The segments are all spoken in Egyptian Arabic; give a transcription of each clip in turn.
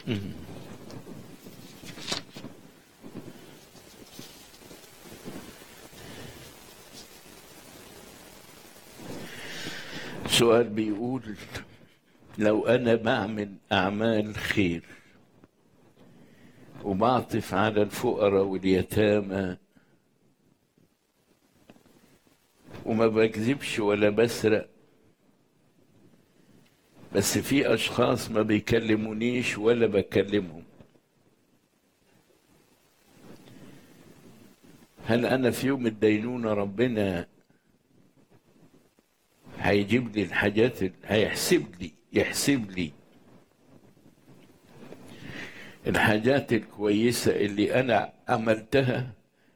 سؤال بيقول لو أنا بعمل أعمال خير وبعطف على الفقراء واليتامى وما بكذبش ولا بسرق بس في أشخاص ما بيكلمونيش ولا بكلمهم هل أنا في يوم الدينونة ربنا هيجيب لي الحاجات ال- هيحسب لي يحسب لي الحاجات الكويسة اللي أنا عملتها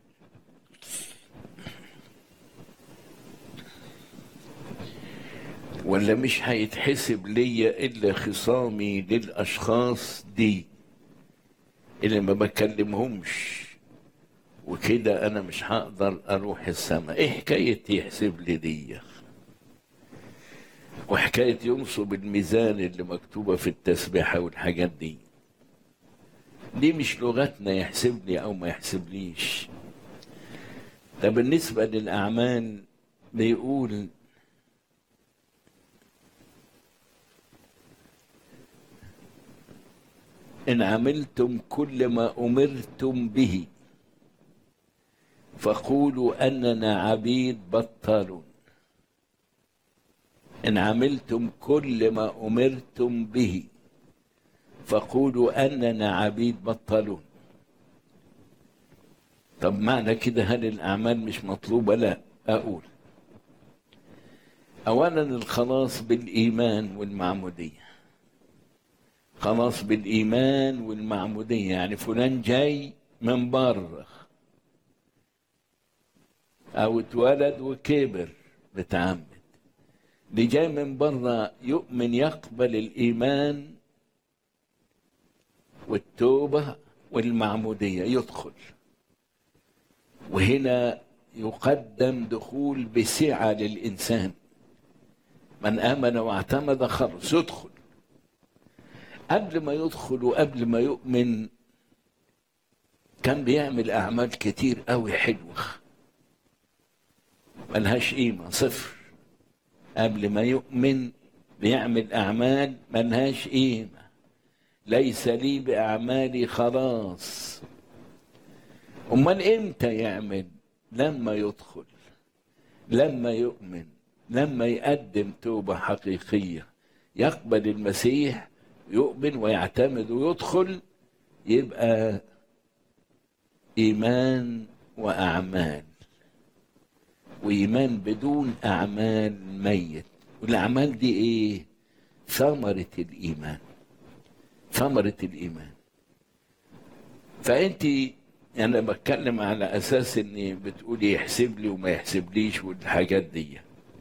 ولا مش هيتحسب ليا إلا خصامي للأشخاص دي اللي ما بكلمهمش وكده أنا مش هقدر أروح السماء إيه حكاية يحسب لي دي وحكاية ينصب الميزان اللي مكتوبة في التسبيحة والحاجات دي دي مش لغتنا يحسبني أو ما يحسبنيش ده بالنسبة للأعمال بيقول إن عملتم كل ما أمرتم به فقولوا أننا عبيد بطالون إن عملتم كل ما أمرتم به فقولوا أننا عبيد بطلون طب معنى كده هل الأعمال مش مطلوبة لا أقول أولا الخلاص بالإيمان والمعمودية خلاص بالإيمان والمعمودية يعني فلان جاي من بره أو اتولد وكبر بتعمد اللي جاي من بره يؤمن يقبل الإيمان والتوبة والمعمودية يدخل وهنا يقدم دخول بسعة للإنسان من آمن واعتمد خلص يدخل قبل ما يدخل وقبل ما يؤمن كان بيعمل أعمال كتير قوي حلوة ملهاش قيمة صفر قبل ما يؤمن بيعمل أعمال ملهاش قيمة ليس لي بأعمالي خلاص أمال إمتى يعمل لما يدخل لما يؤمن لما يقدم توبة حقيقية يقبل المسيح يؤمن ويعتمد ويدخل يبقى إيمان وأعمال وإيمان بدون أعمال ميت والأعمال دي إيه؟ ثمرة الإيمان ثمرة الإيمان فأنت أنا بتكلم على أساس إني بتقولي يحسب لي وما يحسبليش والحاجات دي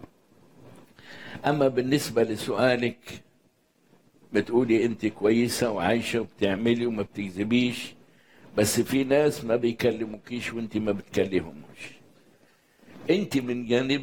أما بالنسبة لسؤالك بتقولي أنت كويسة وعايشة وبتعملي وما بتكذبيش بس في ناس ما بيكلموكيش وأنت ما بتكلمهمش أنت من جانب